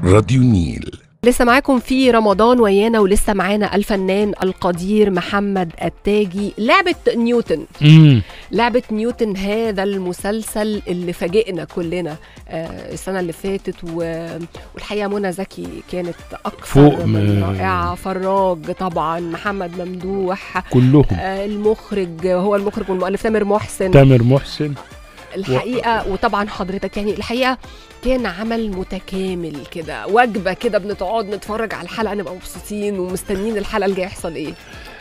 راديو نيل لسه معاكم في رمضان ويانا ولسه معانا الفنان القدير محمد التاجي لعبة نيوتن امم لعبة نيوتن هذا المسلسل اللي فاجئنا كلنا آه السنة اللي فاتت و... والحقيقة منى زكي كانت أكثر فوق من ما- رائعة فراج طبعا محمد ممدوح كلهم آه المخرج هو المخرج والمؤلف تامر محسن تامر محسن الحقيقه وطبعا حضرتك يعني الحقيقه كان عمل متكامل كده وجبه كده بنقعد نتفرج على الحلقه نبقى مبسوطين ومستنيين الحلقه الجايه يحصل ايه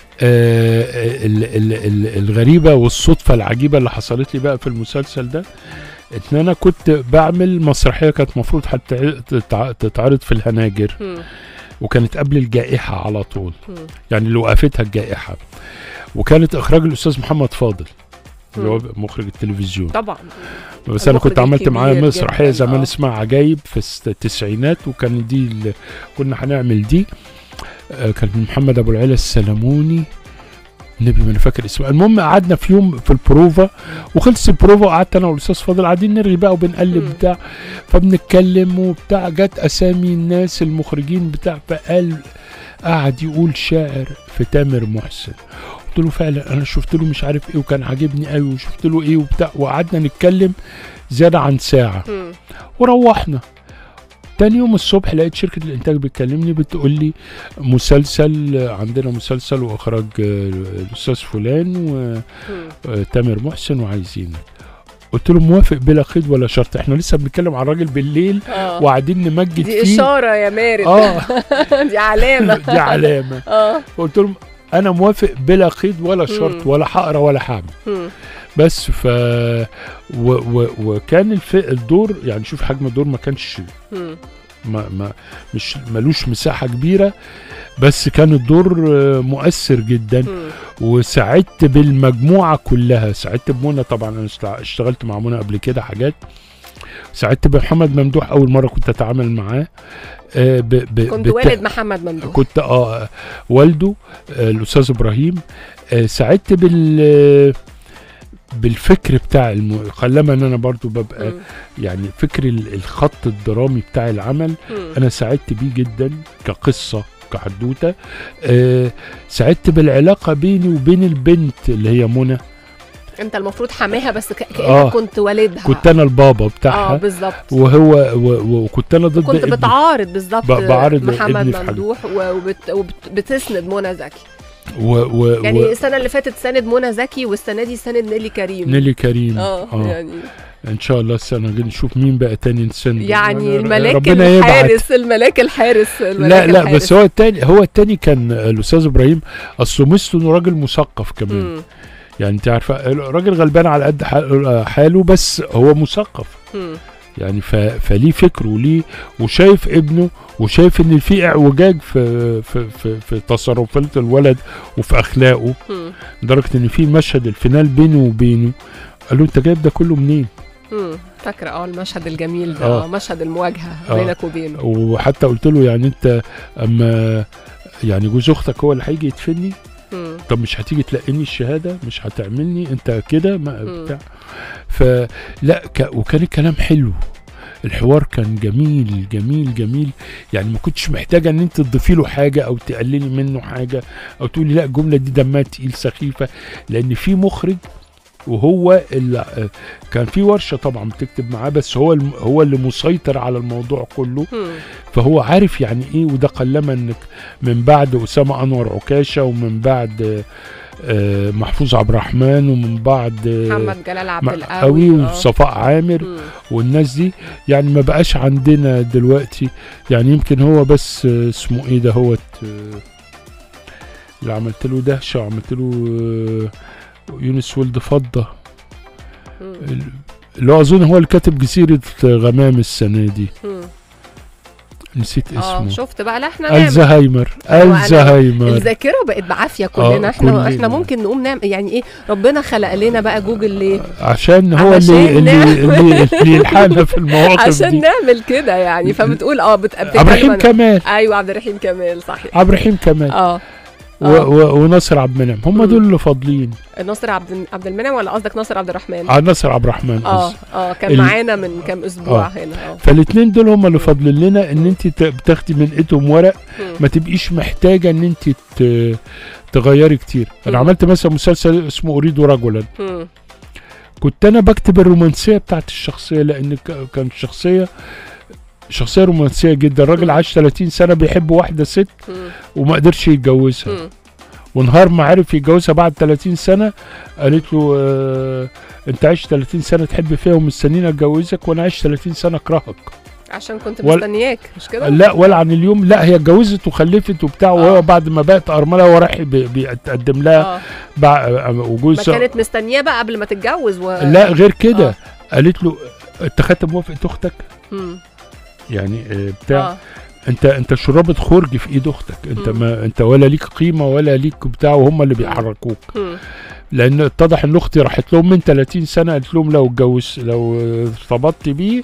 آه ال ال ال الغريبه والصدفه العجيبه اللي حصلت لي بقى في المسلسل ده ان انا كنت بعمل مسرحيه كانت المفروض حتى تتع- تتعرض في الهناجر هم، وكانت قبل الجائحه على طول هم، يعني اللي وقفتها الجائحه وكانت اخراج الاستاذ محمد فاضل اللي هو مم. مخرج التلفزيون طبعا بس انا المخرج كنت عملت معاه الكبير مسرحيه جداً، زمان آه. اسمها عجايب في الست- التسعينات وكان دي ال- كنا هنعمل دي آه، كان محمد ابو العلا السلموني النبي ما انا فاكر اسمه المهم قعدنا في يوم في البروفا وخلص البروفا وقعدت انا والاستاذ فاضل قاعدين نرغي بقى وبنقلب مم. بتاع فبنتكلم وبتاع جت اسامي الناس المخرجين بتاع فقال قعد يقول شاعر في تامر محسن قلت له فعلا انا شفت له مش عارف ايه وكان عاجبني قوي وشفت له ايه وبتاع وقعدنا نتكلم زياده عن ساعه هم، وروحنا تاني يوم الصبح لقيت شركة الإنتاج بتكلمني بتقول لي مسلسل عندنا مسلسل وإخراج آه، الأستاذ فلان هم. وتامر محسن وعايزينك قلت له موافق بلا قيد ولا شرط احنا لسه بنتكلم عن الراجل بالليل اه وقاعدين نمجد دي فيه اشاره يا مارد اه دي علامه دي علامة اه قلت له انا موافق بلا قيد ولا شرط مم. ولا هقرا ولا هعمل هم، بس ف و... و... وكان الف... الدور يعني شوف حجم الدور ما كانش هم، ما ما مش ملوش مساحة كبيرة بس كان الدور آه، مؤثر جدا هم. وساعدت بالمجموعة كلها ساعدت بمنى طبعا انا اشتع- اشتغلت مع منى قبل كده حاجات ساعدت بمحمد ممدوح اول مرة كنت اتعامل معاه آه، ب ب كنت بت- والد محمد ممدوح كنت اه والده آه، الاستاذ ابراهيم آه، ساعدت بال بالفكر بتاع الم... خلما ان انا برضو ببقى هم، يعني فكر ال- الخط الدرامي بتاع العمل هم. انا ساعدت بيه جدا كقصه كحدوته آه ساعدت بالعلاقه بيني وبين البنت اللي هي منى انت المفروض حماها بس ك- كانك آه. كنت والدها كنت انا البابا اه بتاعها بالظبط وهو و- و- وكنت انا ضد كنت ابني. بتعارض بالظبط ب- بعارض محمد ابني في حاجة. ممدوح وبتسند منى زكي و و يعني و السنه اللي فاتت ساند منى زكي والسنه دي ساند نيلي كريم نيلي كريم اه يعني ان شاء الله السنه الجايه نشوف مين بقى تاني نسند يعني الملاك ربنا يبعت الحارس الملاك الحارس لا الملاك لا الحارس. بس هو التاني هو التاني كان الاستاذ ابراهيم اصله ميزته انه راجل مثقف كمان مم. يعني انت عارفه راجل غلبان على قد حال- حاله بس هو مثقف مم. يعني ف... فليه فكر وليه وشايف ابنه وشايف ان في اعوجاج في في في, في تصرفات الولد وفي اخلاقه مم. لدرجه ان في مشهد الفينال بينه وبينه قال له انت جايب ده كله منين؟ مم. فاكره اه المشهد الجميل ده آه. آه. مشهد المواجهه آه. بينك وبينه وحتى قلت له يعني انت اما يعني جوز اختك هو اللي هيجي يدفني مم. طب مش هتيجي تلقيني الشهاده مش هتعملني انت كده ما مم. بتاع فلا ك... وكان الكلام حلو الحوار كان جميل جميل جميل يعني ما كنتش محتاجه ان انت تضيفي له حاجه او تقللي منه حاجه او تقولي لا الجمله دي دمها تقيل سخيفه لان في مخرج وهو اللي كان في ورشه طبعا بتكتب معاه بس هو الم- هو اللي مسيطر على الموضوع كله مم. فهو عارف يعني ايه وده قلما انك من بعد اسامه انور عكاشه ومن بعد آه، آه، محفوظ عبد الرحمن ومن بعد آه، محمد جلال عبد مع- القوي قوي آه. وصفاء عامر مم. والناس دي يعني ما بقاش عندنا دلوقتي يعني يمكن هو بس آه، اسمه ايه ده هو اللي عملت له دهشه وعملت له آه، يونس ولد فضه مم. اللي هو اظن هو اللي كاتب جزيره غمام السنه دي مم. نسيت اه اسمه شفت بقى لا احنا نعمل الزهايمر أنا- الزهايمر الذاكره بقت بعافيه كلنا آه، احنا كلنا. احنا ممكن نقوم نعمل يعني ايه ربنا خلق لنا بقى جوجل ليه عشان هو علشان اللي اللي, نعمل- اللي, اللي يلحقنا في المواقف عشان دي نعمل كده يعني فبتقول اه بت... عبد الرحيم بتتكلم عن- كمال ايوه عبد الرحيم كمال صحيح عبد الرحيم كمال اه و آه. و وناصر عبد المنعم هم مم. دول اللي فاضلين ناصر عبد عبد المنعم ولا قصدك ناصر عبد الرحمن آه ناصر عبد الرحمن اه قصدي اه كان ال- معانا من كام اسبوع آه. هنا اه فالاثنين دول هم اللي فاضلين لنا ان انت ت- بتاخدي من ايدهم ورق مم. ما تبقيش محتاجه ان انت ت- تغيري كتير انا مم. عملت مثلا مسلسل اسمه اريد رجلا مم. كنت انا بكتب الرومانسيه بتاعت الشخصيه لان ك- كان الشخصيه شخصيه رومانسيه جدا الراجل مم. عاش 30 سنه بيحب واحده ست مم. وما قدرش يتجوزها مم. ونهار ما عرف يتجوزها بعد 30 سنه قالت له آه انت عشت 30 سنه تحب فيها ومستنيني اتجوزك وانا عشت 30 سنه اكرهك عشان كنت ولا- مستنياك مش كده لا ولا عن اليوم لا هي اتجوزت وخلفت وبتاع وهو آه. بعد ما بقت ارمله هو راح بي- بيتقدم لها اه بع- ما وجوز كانت مستنياه بقى قبل ما تتجوز و... لا غير كده آه. قالت له انت خدت موافقه اختك مم. يعني آه، بتاع اه انت انت شرابة خرج في ايد اختك انت مم. ما انت ولا ليك قيمه ولا ليك بتاع وهم اللي بيحركوك مم. لان اتضح ان اختي راحت لهم من 30 سنه قالت لهم لو اتجوز لو ارتبطت بيه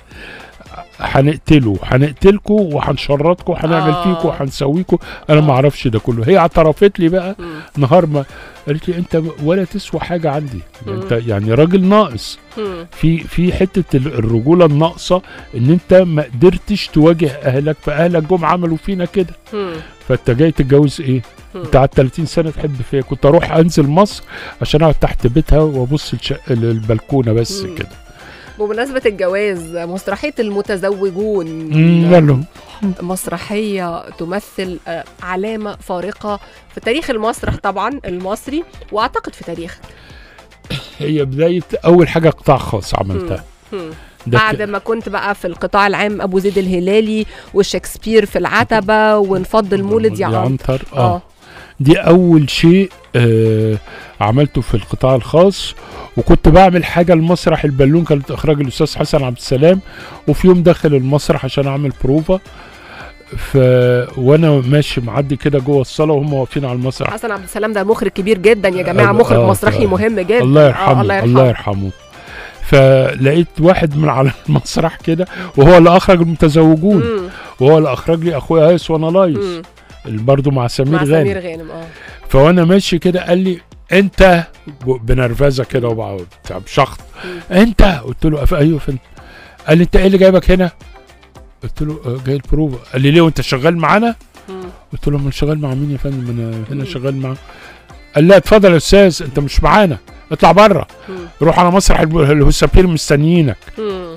هنقتله هنقتلكوا وهنشرطكوا وهنعمل آه. فيكوا وهنسويكوا انا ما آه. اعرفش ده كله هي اعترفت لي بقى مم. نهار ما قالت لي انت ولا تسوى حاجه عندي مم. انت يعني راجل ناقص مم. في في حته ال- الرجوله الناقصه ان انت ما قدرتش تواجه اهلك فاهلك جم عملوا فينا كده مم. فانت جاي تتجوز ايه؟ مم. انت قعدت 30 سنه تحب فيا كنت اروح انزل مصر عشان اقعد تحت بيتها وابص الشق... البلكونه بس مم. كده بمناسبة الجواز مسرحية المتزوجون مم، يلا مسرحية تمثل آه، علامة فارقة في تاريخ المسرح طبعا المصري وأعتقد في تاريخ هي بدايه اول حاجه قطاع خاص عملتها مم. ده بعد ك- ما كنت بقى في القطاع العام أبو زيد الهلالي وشكسبير في العتبة ونفضل مولد يا عم عنتر اه اه دي اول شيء آه عملته في القطاع الخاص وكنت بعمل حاجه المسرح البالون كانت اخراج الاستاذ حسن عبد السلام وفي يوم داخل المسرح عشان اعمل بروفا ف وانا ماشي معدي كده جوه الصاله وهم واقفين على المسرح حسن عبد السلام ده مخرج كبير جدا يا جماعة آه، مخرج آه، مسرحي آه. مهم جدا الله آه، يرحمه الله الله يرحمه يرحمه فلقيت واحد من على المسرح كده وهو اللي اخرج المتزوجون مم. وهو اللي اخرج لي اخويا هايس وانا لايس مم. برضه مع سمير مع غانم سمير غانم اه فوانا ماشي كده قال لي انت ب- بنرفزه كده وبقعد بتاع بشخط مم. انت قلت له "أف- ايوه فين قال لي انت ايه اللي جايبك هنا قلت له "آه، جاي البروفا قال لي ليه وانت شغال معانا مم. قلت له انا شغال مع مين يا فندم انا هنا مم. شغال مع قال لا اتفضل يا استاذ انت مش معانا اطلع بره مم. روح على مسرح الب- الهسابير مستنيينك مم.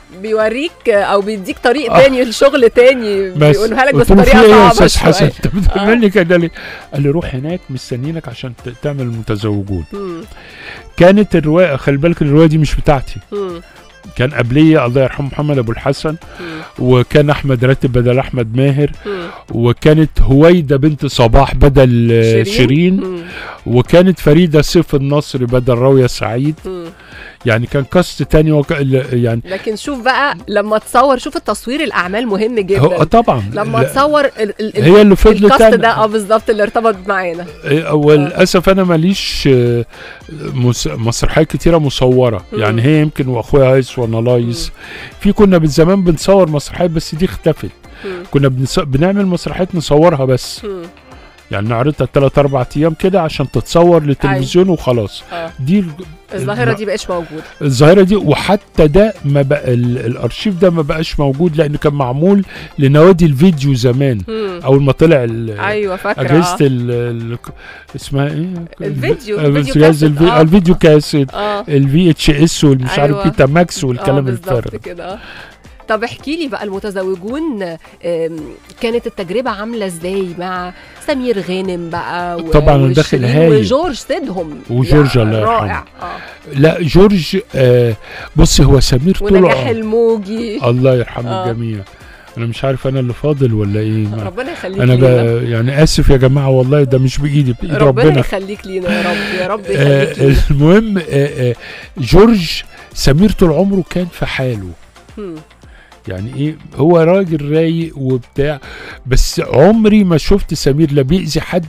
بيوريك او بيديك طريق آه. تاني لشغل تاني بس بيقولها لك بس قلت له في ايه بطريقه يا صعبه استاذ حسن شويه انت بتعمل لي كده ليه؟ قال لي روح هناك مستنيينك عشان ت- تعمل المتزوجون مم. كانت الروايه خلي بالك الروايه دي مش بتاعتي مم. كان قبليه الله يرحمه محمد ابو الحسن مم. وكان احمد راتب بدل احمد ماهر مم. وكانت هويده بنت صباح بدل آه، شيرين مم. وكانت فريده سيف النصر بدل راويه سعيد مم. يعني كان كاست تاني وك... ال- يعني لكن شوف بقى لما تصور شوف التصوير الاعمال مهم هو جدا طبعا لما لا، تصور ال ال ال هي اللي فضلت الكاست أنا. ده اه بالظبط اللي ارتبط معانا إيه، وللاسف انا ماليش آه، مس- مسرحيات كتيره مصوره مم. يعني هي يمكن واخويا هايس وانا لايس في كنا من زمان بنصور مسرحيات بس دي اختفت مم. كنا بنص... بنعمل مسرحيات نصورها بس مم. يعني نعرضها ثلاث اربع ايام كده عشان تتصور للتلفزيون وخلاص اه دي ال- الظاهره دي بقاش موجوده الظاهره دي وحتى ده ما بقى ال- الارشيف ده ما بقاش موجود لانه كان معمول لنوادي الفيديو زمان مم. اول ما طلع ال- ايوه فاكره اجهزه آه. ال- ال- اسمها ايه الفيديو، آه، الفيديو جهاز كاسيت، الفي- آه. الفيديو كاسيت اه الفي اتش اس والمش عارف أيوة. بيتا ماكس اه والكلام بالظبط الفارغ كده آه. طب احكي لي بقى المتزوجون آم، كانت التجربة عاملة ازاي مع سمير غانم بقى و- طبعاً أنا داخل وشيرين هايل. وجورج سيدهم وجورج يا الله يرحمه. رائع اه لا جورج آه بص هو سمير طول ونجاح عمره- الموجي الله يرحم آه. الجميع انا مش عارف انا اللي فاضل ولا ايه ما- ربنا يخليك انا لينا ب... يعني اسف يا جماعه والله ده مش بايدي بايد ربنا ربنا يخليك لينا يا رب يا رب آه يخليك لينا المهم آه آه جورج سمير طول عمره كان في حاله مم. يعني ايه هو راجل رايق وبتاع بس عمري ما شفت سمير لا بيأذي حد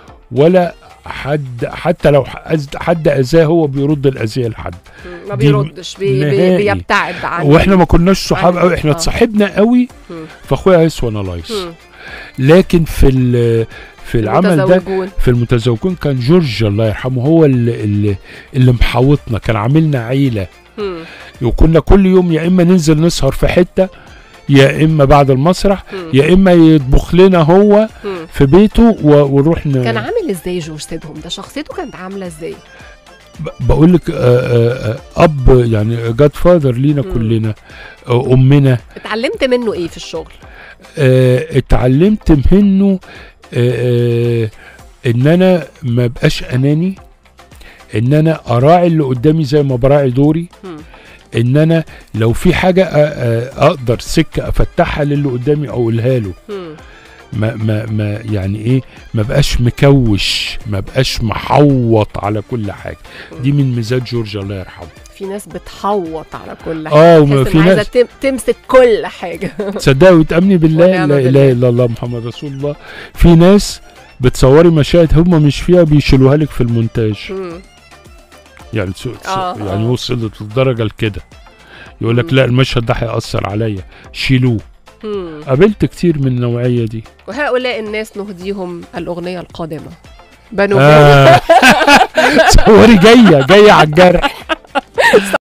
ولا حد حتى لو أز- حد اذاه هو بيرد الاذيه لحد مم. ما دي بيردش بي بي نهائي. بيبتعد عن واحنا ما كناش صحاب عن- قوي احنا آه. اتصاحبنا قوي مم. فاخويا هيس وانا لايس مم. لكن في ال في العمل ده متزوجون. في المتزوجون كان جورج الله يرحمه هو اللي, اللي, اللي محوطنا كان عاملنا عيله مم. وكنا كل يوم يا اما ننزل نسهر في حته يا اما بعد المسرح مم. يا اما يطبخ لنا هو مم. في بيته و- ونروح ن... كان عامل ازاي جورج سيدهم ده شخصيته كانت عامله ازاي ب- بقول لك آه، آه، آه، اب يعني جاد فاذر لينا مم. كلنا آه، امنا اتعلمت منه ايه في الشغل آه، اتعلمت منه آه، آه، ان انا ما بقاش اناني ان انا اراعي اللي قدامي زي ما براعي دوري مم. ان انا لو في حاجه أ- أ- اقدر سكه افتحها للي قدامي اقولها له مم. ما ما ما يعني ايه ما بقاش مكوش ما بقاش محوط على كل حاجه دي من ميزات جورج الله يرحمه في ناس بتحوط على كل حاجه اه تحس وما إن في عايزه ناس تم- تمسك كل حاجه تصدقي وتامني بالله ونعم لا بالله. اله الا الله محمد رسول الله في ناس بتصوري مشاهد هم مش فيها بيشيلوها لك في المونتاج مم. يعني سو آه، يعني آه. وصلت للدرجه لكده يقول لك مم. لا المشهد ده هيأثر عليا شيلوه مم. قابلت كتير من النوعيه دي وهؤلاء الناس نهديهم الاغنيه القادمه بنو آه. تصوري جايه جايه على الجرح